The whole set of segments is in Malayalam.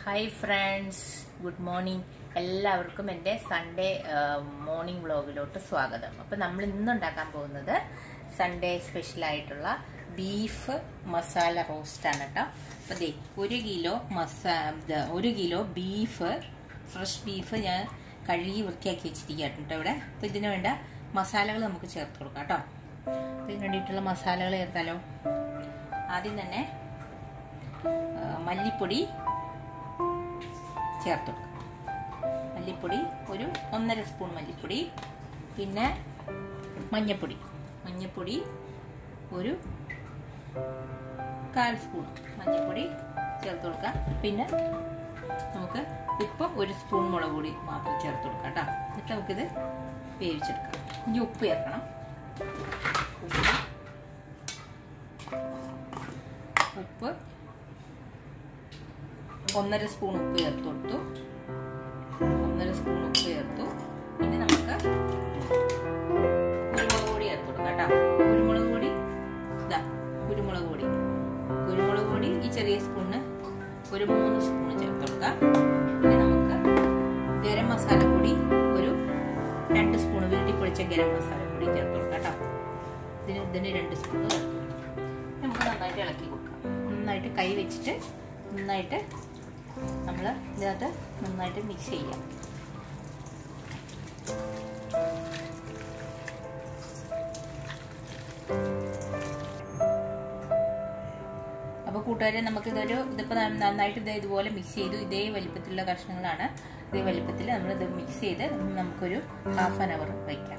ഹായ് ഫ്രണ്ട്സ് ഗുഡ് മോർണിംഗ് എല്ലാവർക്കും എൻ്റെ സൺഡേ മോർണിംഗ് വ്ളോഗിലോട്ട് സ്വാഗതം അപ്പം നമ്മൾ ഇന്ന് ഉണ്ടാക്കാൻ പോകുന്നത് സൺഡേ സ്പെഷ്യലായിട്ടുള്ള ബീഫ് മസാല റോസ്റ്റാണ് കേട്ടോ അപ്പം ദേ ഒരു കിലോ മസാ ഇത് ഒരു കിലോ ബീഫ് ഫ്രഷ് ബീഫ് ഞാൻ കഴുകി വൃത്തിയാക്കി വെച്ചിരിക്കുകയാണ് കേട്ടോ ഇവിടെ അപ്പം ഇതിന് വേണ്ട മസാലകൾ നമുക്ക് ചേർത്ത് കൊടുക്കാം കേട്ടോ അപ്പം ഇതിന് വേണ്ടിയിട്ടുള്ള മസാലകൾ ചേർത്താലോ ആദ്യം തന്നെ ആ, മല്ലിപ്പൊടി ചേർത്ത് കൊടുക്കുക മല്ലിപ്പൊടി ഒരു ഒന്നര സ്പൂൺ മല്ലിപ്പൊടി പിന്നെ മഞ്ഞപ്പൊടി മഞ്ഞപ്പൊടി ഒരു കാൽ സ്പൂൺ മഞ്ഞപ്പൊടി ചേർത്ത് കൊടുക്കാം പിന്നെ നമുക്ക് ഉപ്പ് ഒരു സ്പൂൺ മുളക് പൊടി മാത്രം ചേർത്ത് കൊടുക്കാം കേട്ടോ എന്നിട്ട് നമുക്കിത് വേവിച്ചെടുക്കാം ഇനി ഉപ്പ് ചേർക്കണം ഉപ്പ് ഉപ്പ് ഒന്നര സ്പൂൺ ഉപ്പ് ചേർത്ത് കൊടുത്തു ഒന്നര സ്പൂൺ ഉപ്പ് ചേർത്തു പിന്നെ നമുക്ക് കുരുമുളക് പൊടി ചേർത്ത് കൊടുക്കാം കേട്ടോ കുരുമുളക് പൊടി ഇതാ കുരുമുളക് പൊടി കുരുമുളക് പൊടി ഈ ചെറിയ സ്പൂണിന് ഒരു മൂന്ന് സ്പൂൺ ചേർത്ത് കൊടുക്കാം പിന്നെ നമുക്ക് ഗരം മസാലപ്പൊടി ഒരു രണ്ട് സ്പൂൺ വീട്ടിൽ പൊടിച്ച ഗരം മസാലപ്പൊടി ചേർത്ത് കൊടുക്കാം കേട്ടോ ഇതിന് ഇതിന് രണ്ട് സ്പൂൺ ചേർത്ത് കൊടുക്കാം നമുക്ക് നന്നായിട്ട് ഇളക്കി കൊടുക്കാം നന്നായിട്ട് കൈ വെച്ചിട്ട് നന്നായിട്ട് നമ്മൾ ഇതിനകത്ത് നന്നായിട്ട് മിക്സ് ചെയ്യാം അപ്പോൾ കൂട്ടുകാരെ നമുക്ക് ഇതൊരു ഇതിപ്പോൾ നന്നായിട്ട് ഇത് ഇതുപോലെ മിക്സ് ചെയ്തു ഇതേ വലിപ്പത്തിലുള്ള കഷ്ണങ്ങളാണ് ഇതേ വലിപ്പത്തിൽ നമ്മൾ ഇത് മിക്സ് ചെയ്ത് നമുക്കൊരു ഹാഫ് ആൻ അവർ വയ്ക്കാം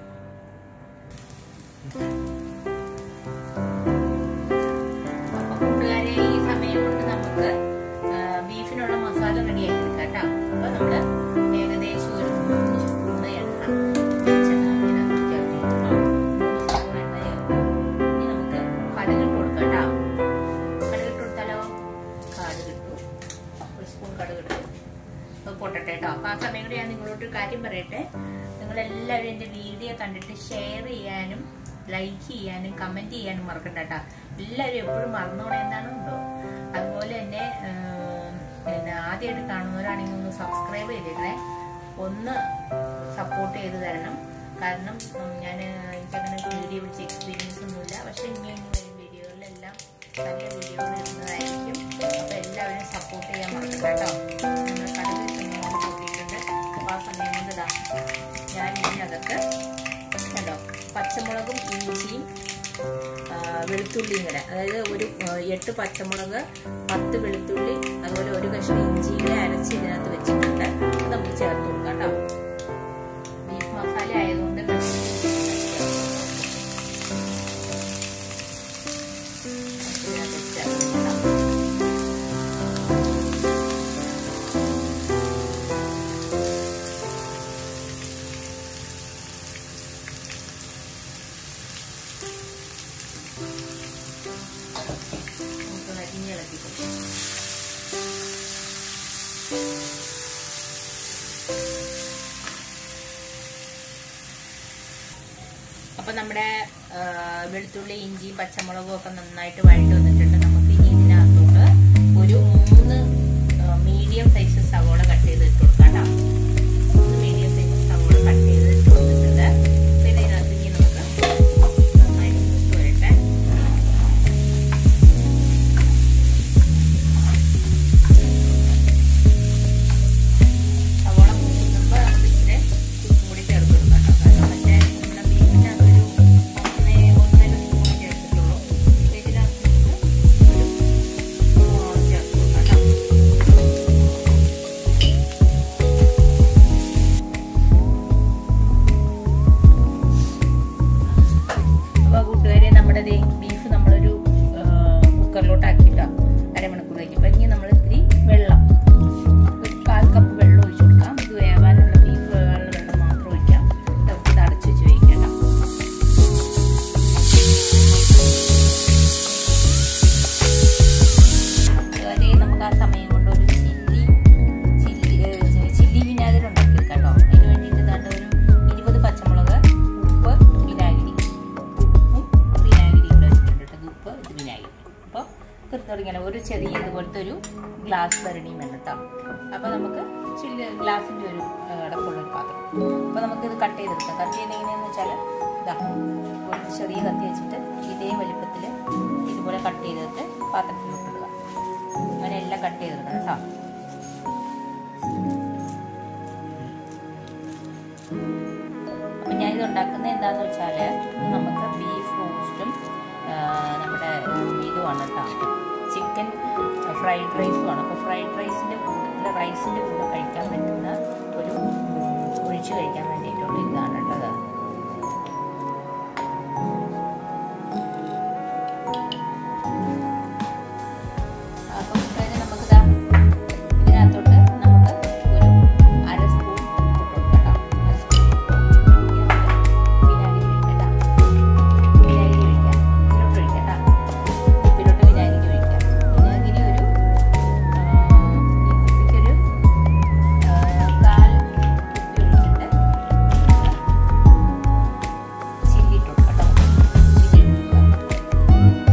അപ്പോൾ കൂട്ടുകാരെ ഈ സമയം കൊണ്ട് നമുക്ക് ബീഫിനുള്ള മസാല റെഡിയാക്കി എടുക്കാം കേട്ടോ അപ്പോൾ നമ്മൾ ഏകദേശം ഒരു മൂന്ന് സ്പൂൺ എണ്ണ വെളിച്ചെണ്ണ ഇതിനകത്ത് ചേർത്ത് കൊടുക്കണം മൂന്ന് സ്പൂൺ എണ്ണ ചേർത്ത് ഇനി നമുക്ക് കടുകിട്ട് കൊടുക്കാം കേട്ടോ കടുകിട്ട് കൊടുത്താലോ കടുകിട്ടു ഒരു സ്പൂൺ കടുകിട്ടു അപ്പോൾ പൊട്ടട്ടെ കേട്ടോ അപ്പോൾ ആ സമയം കൂടി ഞാൻ നിങ്ങളോട് ഒരു കാര്യം പറയട്ടെ നിങ്ങളെല്ലാവരും എൻ്റെ വീഡിയോ കണ്ടിട്ട് ഷെയർ ചെയ്യാനും ലൈക്ക് ചെയ്യാനും കമൻറ്റ് ചെയ്യാനും മറക്കണ്ട കേട്ടോ എല്ലാവരും എപ്പോഴും മറന്നോണേ എന്താണുണ്ടോ അതുപോലെ തന്നെ ഏം, പിന്നെ ആദ്യമായിട്ട് കാണുന്നവരാണെങ്കിൽ ഒന്ന് സബ്സ്ക്രൈബ് ചെയ്തേക്കണേ ഒന്ന് സപ്പോർട്ട് ചെയ്ത് തരണം കാരണം ഉം, ഞാൻ എനിക്കങ്ങനെ വീഡിയോ പിടിച്ച എക്സ്പീരിയൻസ് ഒന്നുമില്ല പക്ഷെ ഇനി ഇനി വരും വീഡിയോകളിലെല്ലാം നല്ല വീഡിയോകൾ ഇടുന്നതായിരിക്കും അപ്പോൾ എല്ലാവരും സപ്പോർട്ട് ചെയ്യാൻ മറക്കണ്ട കേട്ടോ നമ്മൾ കടുക് സമയം കൂട്ടിയിട്ടുണ്ട് അപ്പോൾ ആ സമയം കൊണ്ട് ഇതാ ഞാൻ ഇതിനകത്ത് കണ്ടോ പച്ചമുളകും ഇഞ്ചിയും ആ, വെളുത്തുള്ളിയും കൂടെ അതായത് ഒരു ആ, എട്ട് പച്ചമുളക് പത്ത് വെളുത്തുള്ളി അതുപോലെ ഒരു കഷ്ണം ഇഞ്ചിയുടെ അരച്ച് ഇതിനകത്ത് വെച്ചിട്ടുണ്ട് അത് നമുക്ക് ചേർത്ത് കൊടുക്കാം കേട്ടോ ബീഫ് മസാല ആയതുകൊണ്ട് ഇതിനകത്ത് ചേർത്ത് കൊടുക്കാം. നമുക്ക് അരിഞ്ഞ് ഇളക്കി കൊടുക്കാം അപ്പൊ നമ്മുടെ ആ, വെളുത്തുള്ളി ഇഞ്ചി പച്ചമുളകും ഒക്കെ നന്നായിട്ട് വഴറ്റി വന്നിട്ടുണ്ട് നമുക്ക് ഇനി ഇതിനകത്തോട്ട് ഒരു മൂന്ന് മീഡിയം സൈസ് സവോള കട്ട് ചെയ്ത് ഇട്ട് കൊടുക്കാം കേട്ടോ മൂന്ന് മീഡിയം സൈസ് സവോള കട്ട് ചെയ്ത് ഇട്ട് കൊടുത്തിട്ടുണ്ട് അപ്പൊ ഇതിനകത്ത് ഇനി നമുക്ക് നന്നായിട്ട് മൂത്ത് വരട്ടെ സവോള മൂക്കുമ്പോൾ നമുക്ക് ഇച്ചിരി ഉപ്പും കൂടി ചേർത്ത് കൊടുക്കാം കേട്ടോ കാരണം മറ്റേ നമ്മുടെ ബീഫിനകത്തൊരു ഒന്നേ ഒന്നര സ്പൂൺ ചേർത്തിട്ടുള്ളൂ അപ്പോൾ ഇതിനകത്ത് നമുക്ക് ഒരു സ്പൂണോളം ചേർത്ത് കൊടുക്കാം കേട്ടോ അപ്പോൾ കൂട്ടുകാരെ നമ്മുടെ ദേ ബീഫ് നമ്മളൊരു ആ, കുക്കറിലോട്ട് ആക്കിയിട്ട അരമണിക്കൂർ കഴിഞ്ഞപ്പോൾ ഇനി നമ്മൾ ഇത്തിരി വെള്ളം ഒരു കാൽ കപ്പ് വെള്ളം ഒഴിച്ചു കൊടുക്കാം ഇത് വേവാനുള്ള ബീഫ് വേവാനുള്ള വെള്ളം മാത്രം ഒഴിക്കാം നമുക്ക് ഇത് അടച്ചു വെച്ച് വേവിക്കാം കേട്ടോ അതുവരെ നമുക്ക് ആ സമയം കൊണ്ട് ഒരു ചില്ലി ചില്ലി ഏ, ചില്ലി വിനാഗിരി ഉണ്ടാക്കി വെക്കാം കേട്ടോ അതിന് വേണ്ടിയിട്ട് ഇതാണ്ട് ഒരു ഇരുപത് പച്ചമുളക് ഉപ്പ് വിനാഗിരി ഉപ്പും വിനാഗിരി ഇവിടെ വെച്ചിട്ടുണ്ട് കേട്ടോ ഇത് ഉപ്പ് ഇത് വിനാഗിരി അപ്പോൾ തുടങ്ങിയാൽ ഒരു ചെറിയ ഇതുപോലത്തെ ഒരു ഗ്ലാസ് ഭരണിയും വേണം കേട്ടോ അപ്പോൾ നമുക്ക് ചില്ല് ഗ്ലാസിൻ്റെ ഒരു ആ, അടപ്പുള്ള ഒരു പാത്രം അപ്പോൾ നമുക്കിത് കട്ട് ചെയ്തെടുക്കാം കട്ട് ചെയ്യുന്നത് എങ്ങനെയാണെന്ന് വെച്ചാൽ ഇതാ ഒരു ചെറിയ കത്തി വെച്ചിട്ട് ഇതേ വലിപ്പത്തിൽ ഇതുപോലെ കട്ട് ചെയ്തിട്ട് പാത്രത്തിലോട്ട് ഇടുക അങ്ങനെ എല്ലാം കട്ട് ചെയ്തെടുക്കണം കേട്ടോ അപ്പം ഞാനിത് ഉണ്ടാക്കുന്നത് എന്താണെന്ന് വെച്ചാൽ നമുക്ക് ബീഫ് റോസ്റ്റും നമ്മുടെ ഇതുമാണ് കേട്ടോ ചിക്കൻ ഫ്രൈഡ് റൈസുമാണ് അപ്പോൾ ഫ്രൈഡ് റൈസിൻ്റെ കൂടെ റൈസിൻ്റെ കൂടെ കഴിക്കാൻ പറ്റുന്ന ഒരു ഒഴിച്ച് കഴിക്കാൻ വേണ്ടിയിട്ടുള്ള ഇതാണ് കേട്ടോ അത് അപ്പം അതിന് നമുക്ക് ദാ ഇതിനകത്തോട്ട് നമുക്ക് ഒരു അര സ്പൂൺ ഉപ്പ് കൊടുക്കാം അര സ്പൂൺ ഉപ്പ് വിനാഗിരി ഒഴിക്കട്ടാ വിനാഗിരി ഒഴിക്കാം ഇതിലോട്ട് ഒഴിക്കട്ടാ ഉപ്പിലോട്ട് വിനാഗിരി ഒഴിക്കാം വിനാഗിരി ഒരു ഈ കുപ്പിക്കൊരു കാൽ കുപ്പി ഒഴിച്ചിട്ട് ചില്ലി ഇട്ട് കൊടുക്കാം കേട്ടോ ചില്ലി ഇട്ട് കൊടുക്കാം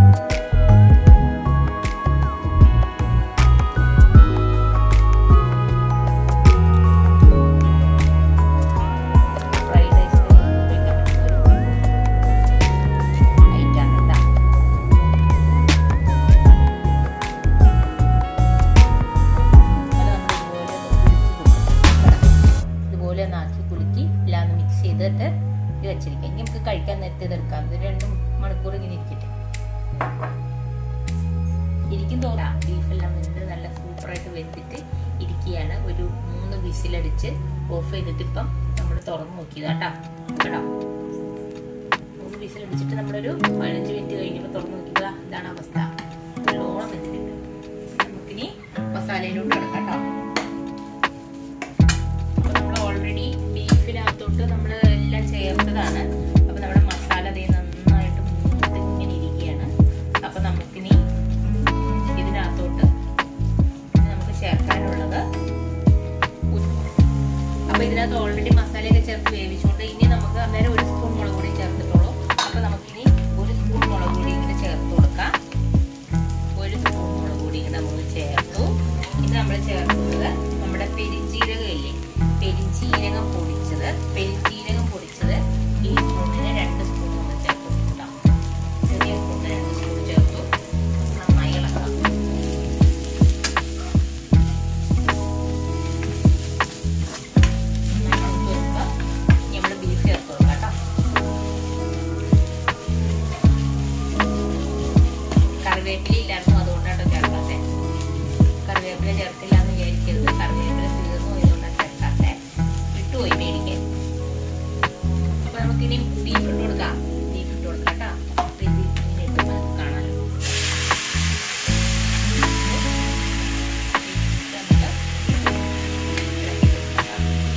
ഫ്രൈഡ് റൈസിന് ഉപയോഗിക്കാൻ പറ്റുന്ന ഒരു ഐറ്റാണ് കേട്ടോ അത് നമ്മൾ ഇതുപോലെ ഒന്ന് കുലുക്കി കൊടുക്കണം. ഇതുപോലെ ഒന്ന് ആക്കി കുലുക്കി എല്ലാം ഒന്ന് മിക്സ് ചെയ്തിട്ട് ഇത് വെച്ചിരിക്കാം ഇനി നമുക്ക് കഴിക്കാൻ നേരത്തെ ഇതെടുക്കാം ഇത് രണ്ട് മണിക്കൂർ ഇങ്ങനെ ഇരിക്കട്ടെ ഇരിക്കും തോന്നാം ബീഫെല്ലാം വെന്ത് നല്ല സൂപ്പറായിട്ട് വെന്തിട്ട് ഇരിക്കുകയാണ് ഒരു മൂന്ന് വിസിലടിച്ച് ഓഫ് ചെയ്തിട്ട് ഇപ്പം നമ്മൾ തുറന്ന് നോക്കിയതാ കേട്ടോ കേട്ടോ മൂന്ന് വിസിലടിച്ചിട്ട് നമ്മളൊരു പതിനഞ്ച് മിനിറ്റ് കഴിഞ്ഞപ്പോൾ തുറന്ന് നോക്കിയതാ ഇതാണ് അവസ്ഥ നല്ലോണം വെന്തിട്ടുണ്ട് നമുക്കിനി മസാലയിലോട്ട് കിടക്കാം കേട്ടോ അപ്പോൾ നമ്മൾ ഓൾറെഡി ബീഫിനകത്തോട്ട് നമ്മൾ എല്ലാം ചേർത്തതാണ് അപ്പോൾ നമ്മുടെ മസാല ദേ നന്നായിട്ട് മൂത്ത് ഇങ്ങനെ ഇരിക്കുകയാണ് അപ്പോൾ നമുക്കിനി ഇതിനകത്തോട്ട് ഇനി നമുക്ക് ചേർക്കാനുള്ളത് ഉപ്പ് അപ്പോൾ ഇതിനകത്ത് ഓൾറെഡി മസാലയൊക്കെ ചേർത്ത് വേവിച്ചുകൊണ്ട് ഇനി നമുക്ക് അന്നേരം ഒരു സ്പൂൺ മുളക് പൊടി ചേർത്തിട്ടുള്ളൂ അപ്പോൾ നമുക്കിനി ഒരു സ്പൂൺ മുളക് പൊടി ഇങ്ങനെ ചേർത്ത് കൊടുക്കാം ഒരു സ്പൂൺ മുളക് പൊടി ഇങ്ങനെ നമ്മൾ ചേർത്തു ഇത് നമ്മൾ ചേർക്കുന്നത് നമ്മുടെ പെരിഞ്ജീരകം ഇല്ലേ പെരിഞ്ജീരകം പൊടിച്ചത് പെരിഞ്ജീരകം പൊടിച്ചത് ഈ സ്പൂണിന് രണ്ട് സ്പൂൺ നമ്മൾ ചേർത്ത് കൊടുക്കാം ചെറിയ സ്പൂണിന് രണ്ട് സ്പൂൺ ചേർത്തു നന്നായി ഇളക്കാം നന്നായി ഇളക്കി കൊടുക്കുക ഇനി നമ്മൾ ബീഫ് ചേർത്ത് കൊടുക്കാം കേട്ടോ കറിവേപ്പില ഇല്ലായിരുന്നു അതുകൊണ്ടാണ് ചേർക്കാത്തെ കറിവേപ്പില ചേർത്തില്ല എന്ന് വിചാരിക്കരുത് കറിവേപ്പില തീർന്നു ഇതുകൊണ്ടാണ് ചേർക്കാത്തെ വിട്ടുപോയി മേടിക്കാൻ അപ്പൊ നമുക്കിനി ബീഫ് ഇട്ട് കൊടുക്കാം ബീഫ് ഇട്ട് കൊടുക്കാം കേട്ടോ അപ്പൊ ഇത് ഇങ്ങനെ ഇട്ട് നമുക്ക് കാണാലോ ഇത് നമുക്ക് ഇളക്കി കൊടുക്കാം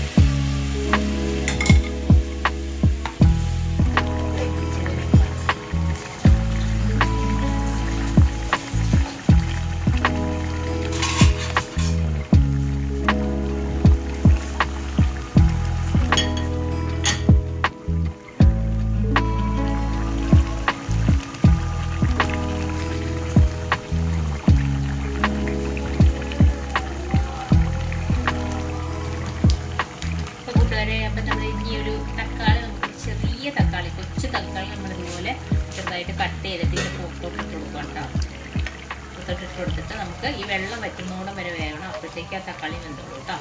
അപ്പൊ കൂട്ടുകാരെ അപ്പൊ നമ്മൾ ഈ ഒരു തക്കാളി നമുക്ക് ചെറിയ തക്കാളി കൊച്ചു തക്കാളി നമ്മൾ ഇതുപോലെ ചെറുതായിട്ട് കട്ട് ചെയ്തിട്ട് ഇതിന്റെ പുറത്തോട്ട് ഇട്ട് കൊടുക്കാം കേട്ടോ പുറത്തോട്ട് ഇട്ട് കൊടുത്തിട്ട് നമുക്ക് ഈ വെള്ളം വറ്റുന്നോടം വരെ വേകണം അപ്പോഴത്തേക്ക് ആ തക്കാളി വെന്തോളൂ കേട്ടോ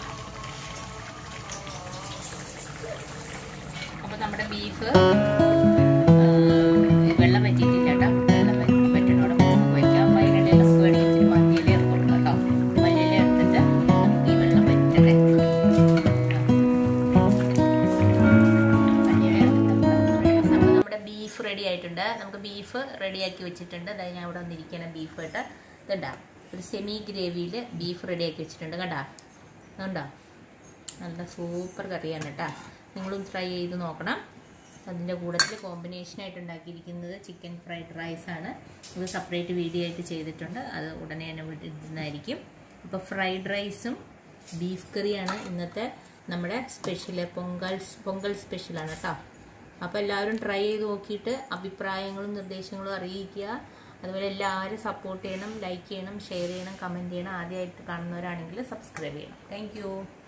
അപ്പൊ നമ്മുടെ ബീഫ് വെള്ളം വറ്റിയിട്ടില്ല കേട്ടോ വെള്ളം വറ്റി- വറ്റുന്നോടം വരെ നമുക്ക് വയ്ക്കാം അപ്പൊ അതിനിടയിൽ നമുക്ക് വേണമെങ്കിൽ ഇച്ചിരി മല്ലിയില ഇറക്കി കൊടുക്കാം കേട്ടോ മല്ലിയില എടുത്തിട്ട് നമുക്ക് ഈ വെള്ളം വറ്റട്ടെ അപ്പോൾ നമ്മുടെ ബീഫ് റെഡി ആയിട്ടുണ്ട് നമുക്ക് ബീഫ് റെഡിയാക്കി വെച്ചിട്ടുണ്ട് അതായത് ഞാൻ ഇവിടെ വന്നിരിക്കുന്ന ബീഫ് ആയിട്ട് ഇതുണ്ടാ ഒരു സെമി ഗ്രേവിയിൽ ബീഫ് റെഡിയാക്കി വെച്ചിട്ടുണ്ട് കണ്ടാ അതുണ്ടോ നല്ല സൂപ്പർ കറിയാണ് കേട്ടോ നിങ്ങളും ട്രൈ ചെയ്ത് നോക്കണം അതിൻ്റെ കൂട്ടത്തിൽ കോമ്പിനേഷനായിട്ട് ഉണ്ടാക്കിയിരിക്കുന്നത് ചിക്കൻ ഫ്രൈഡ് റൈസ് ആണ് ഇത് സെപ്പറേറ്റ് വീഡിയോ ആയിട്ട് ചെയ്തിട്ടുണ്ട് അത് ഉടനെ തന്നെ ഇടുന്നതായിരിക്കും അപ്പോൾ ഫ്രൈഡ് റൈസും ബീഫ് കറിയാണ് ഇന്നത്തെ നമ്മുടെ സ്പെഷ്യൽ പൊങ്കൽ പൊങ്കൽ സ്പെഷ്യലാണ് കേട്ടോ അപ്പോൾ എല്ലാവരും ട്രൈ ചെയ്ത് നോക്കിയിട്ട് അഭിപ്രായങ്ങളും നിർദ്ദേശങ്ങളും അറിയിക്കുക അതുപോലെ എല്ലാവരും സപ്പോർട്ട് ചെയ്യണം ലൈക്ക് ചെയ്യണം ഷെയർ ചെയ്യണം കമൻറ്റ് ചെയ്യണം ആദ്യമായിട്ട് കാണുന്നവരാണെങ്കിൽ സബ്സ്ക്രൈബ് ചെയ്യണം താങ്ക്